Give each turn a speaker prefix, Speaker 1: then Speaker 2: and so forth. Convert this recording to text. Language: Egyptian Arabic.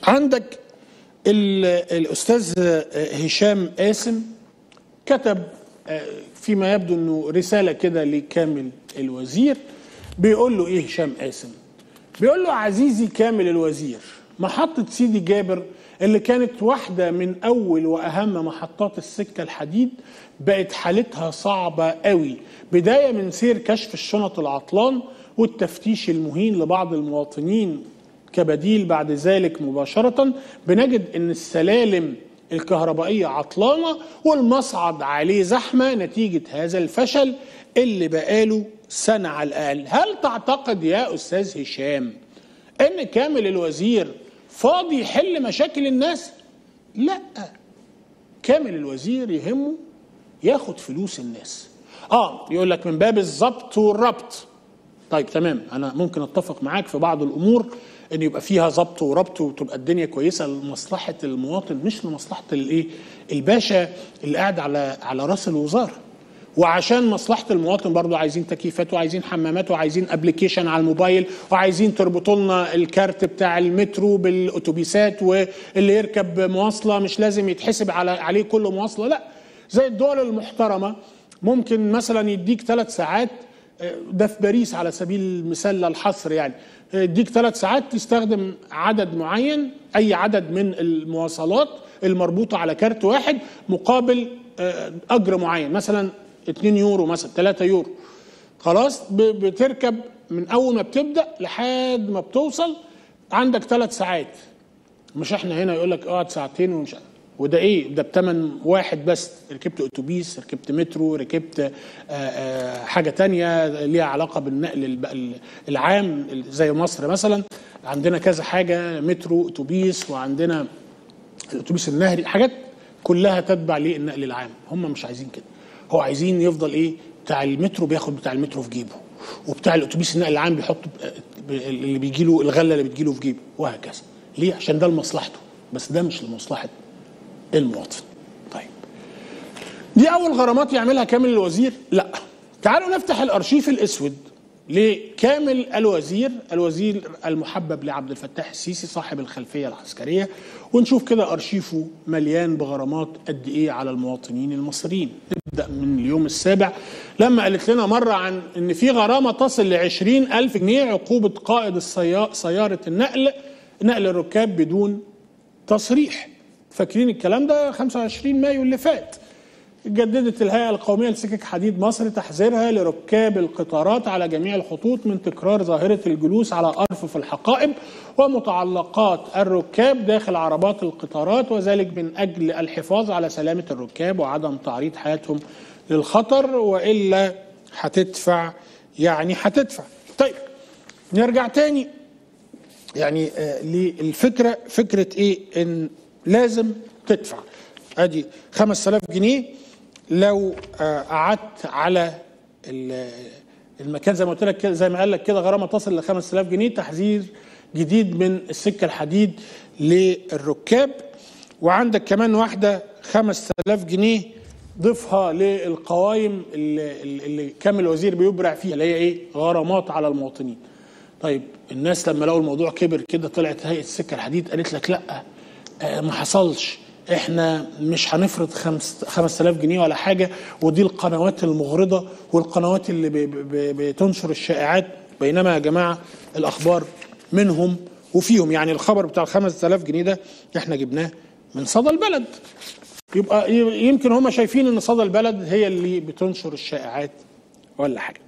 Speaker 1: عندك ال- الاستاذ هشام قاسم كتب آه، فيما يبدو انه رساله كده لكامل الوزير بيقول له ايه هشام قاسم بيقول له عزيزي كامل الوزير محطه سيدي جابر اللي كانت واحده من اول واهم محطات السكه الحديد بقت حالتها صعبه قوي بدايه من سير كشف الشنط العطلان والتفتيش المهين لبعض المواطنين كبديل بعد ذلك مباشرة بنجد أن السلالم الكهربائية عطلانة والمصعد عليه زحمة نتيجة هذا الفشل اللي بقاله سنة على الأقل هل تعتقد يا أستاذ هشام أن كامل الوزير فاضي يحل مشاكل الناس؟ لا كامل الوزير يهمه ياخد فلوس الناس اه يقول لك من باب الضبط والربط طيب تمام انا ممكن اتفق معاك في بعض الامور ان يبقى فيها ضبط وربط وتبقى الدنيا كويسه لمصلحه المواطن مش لمصلحه الايه الباشا اللي قاعد على على راس الوزاره وعشان مصلحه المواطن برضو عايزين تكييفات وعايزين حمامات وعايزين ابلكيشن على الموبايل وعايزين تربطوا لنا الكارت بتاع المترو بالاتوبيسات واللي يركب مواصله مش لازم يتحسب على عليه كل مواصله لا زي الدول المحترمه ممكن مثلا يديك ثلاث ساعات ده في باريس على سبيل المثال للحصر يعني يديك ثلاث ساعات تستخدم عدد معين اي عدد من المواصلات المربوطه على كارت واحد مقابل آه، اجر معين مثلا 2 يورو مثلا 3 يورو خلاص ب- بتركب من اول ما بتبدا لحد ما بتوصل عندك ثلاث ساعات مش احنا هنا يقول لك اقعد ساعتين ومش وده ايه ده بتمن واحد بس ركبت اتوبيس ركبت مترو ركبت آآ آآ حاجه تانية ليها علاقه بالنقل الب- ال- العام زي مصر مثلا عندنا كذا حاجه مترو اتوبيس وعندنا الاتوبيس النهري حاجات كلها تتبع للنقل العام هم مش عايزين كده هو عايزين يفضل ايه بتاع المترو بياخد بتاع المترو في جيبه وبتاع الاتوبيس النقل العام بيحط ب- ب- اللي بيجي له الغله اللي بتجي له في جيبه وهكذا ليه عشان ده لمصلحته بس ده مش لمصلحه المواطن طيب دي اول غرامات يعملها كامل الوزير لا تعالوا نفتح الارشيف الاسود لكامل الوزير الوزير المحبب لعبد الفتاح السيسي صاحب الخلفيه العسكريه ونشوف كده ارشيفه مليان بغرامات قد ايه على المواطنين المصريين نبدا من اليوم السابع لما قالت لنا مره عن ان في غرامه تصل ل ألف جنيه عقوبه قائد السيا- سياره النقل نقل الركاب بدون تصريح فاكرين الكلام ده 25 مايو اللي فات جددت الهيئة القومية لسكك حديد مصر تحذيرها لركاب القطارات على جميع الخطوط من تكرار ظاهرة الجلوس على أرفف الحقائب ومتعلقات الركاب داخل عربات القطارات وذلك من أجل الحفاظ على سلامة الركاب وعدم تعريض حياتهم للخطر وإلا هتدفع يعني هتدفع طيب نرجع تاني يعني آه، للفكره فكره ايه ان لازم تدفع ادي 5000 جنيه لو آه، قعدت على ال- المكان زي ما قلت لك كده زي ما قال لك كده غرامه تصل ل 5000 جنيه تحذير جديد من السكه الحديد للركاب وعندك كمان واحده 5000 جنيه ضيفها للقوائم اللي, اللي كامل الوزير بيبرع فيها اللي هي ايه غرامات على المواطنين طيب الناس لما لقوا الموضوع كبر كده طلعت هيئه السكه الحديد قالت لك لا آه، ما حصلش احنا مش هنفرض خمس 5000 جنيه ولا حاجه ودي القنوات المغرضه والقنوات اللي ب- ب- بتنشر الشائعات بينما يا جماعه الاخبار منهم وفيهم يعني الخبر بتاع ال 5000 جنيه ده احنا جبناه من صدى البلد يبقى ي- يمكن هم شايفين ان صدى البلد هي اللي بتنشر الشائعات ولا حاجه